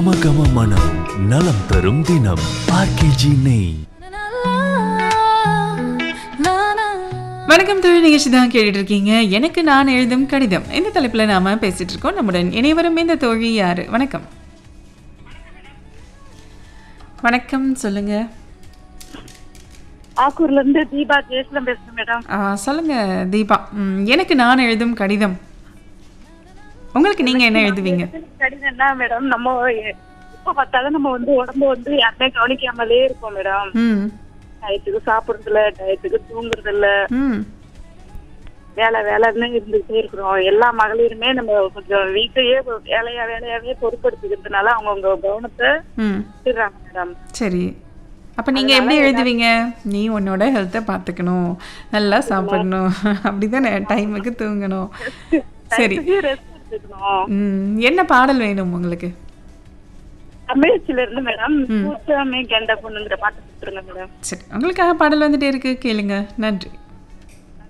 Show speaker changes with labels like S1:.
S1: கம கம மனம் நலம் தரும் தினம் ஆர்கேஜி நெய்
S2: வணக்கம் தொழில் நிகழ்ச்சி தான் கேட்டுட்டு இருக்கீங்க எனக்கு நான் எழுதும் கடிதம் இந்த தலைப்புல நாம பேசிட்டு இருக்கோம் நம்முடன் இணைவரும் இந்த தோழி யாரு வணக்கம் வணக்கம் சொல்லுங்க
S3: ஆக்கூர்ல இருந்து தீபா ஜெயசலம் பேசுறேன் மேடம்
S2: ஆ, சொல்லுங்க தீபா ம், எனக்கு நான் எழுதும் கடிதம் உங்களுக்கு நீங்க என்ன எழுதுவீங்க
S3: கடிதம் என்ன மேடம் நம்ம இப்ப பார்த்தாலும் நம்ம வந்து உடம்பு வந்து யாருமே கவனிக்காமலே இருக்கோம் மேடம்
S2: ம்
S3: டயத்துக்கு சாப்பிடுறது இல்ல டயத்துக்கு தூங்குறது இல்ல
S2: ம்
S3: வேலை வேலைன்னு இருந்துகிட்டே இருக்கிறோம் எல்லா மகளிருமே நம்ம கொஞ்சம் வீட்டையே வேலையா வேலையாவே பொறுப்படுத்திக்கிறதுனால அவங்கவுங்க கவனத்தை
S2: ம்
S3: விட்டுறாங்க மேடம்
S2: சரி அப்போ நீங்கள் எப்படி எழுதுவீங்க நீ உன்னோட ஹெல்த்தை பார்த்துக்கணும் நல்லா சாப்பிடணும் அப்படிதானே டைமுக்கு தூங்கணும் சரி
S3: ரெஸ்ட் எடுத்துக்கணும்
S2: ம் என்ன பாடல் வேணும் உங்களுக்கு
S3: தமிழச்சில இருந்து மேடம் கூச்சமே கெண்ட பொண்ணுங்கிற பாட்டு கொடுத்துருங்க மேடம்
S2: சரி உங்களுக்காக பாடல் வந்துட்டே இருக்கு கேளுங்க நன்றி